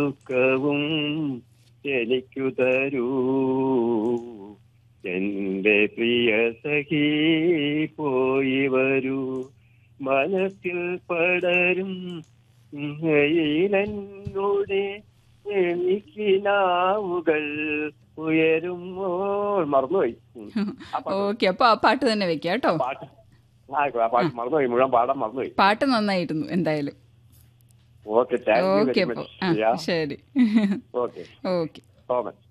ദുഃഖവും എനിക്കു തരൂ എന്റെ പ്രിയ സഖി പോയി വരൂ മനസ്സിൽ പടരും എന്നോടെ എനിക്കിനാവുകൾ ഉയരുമ്പോൾ മറന്നുപോയി ഉം. ആ പാട്ട് ഓക്കെ അപ്പൊ ആ പാട്ട് തന്നെ വെക്കാം കേട്ടോ പാട്ട് ആ ആ പാട്ട് മറന്നുപോയി മുഴുവൻ പാടാൻ മറന്നുപോയി പാട്ട് നന്നായിരുന്നു എന്തായാലും okay thank you okay very അപ്പൊ മച്ച് ആ ശരി ഓക്കെ ഓക്കെ സോ മച്ച്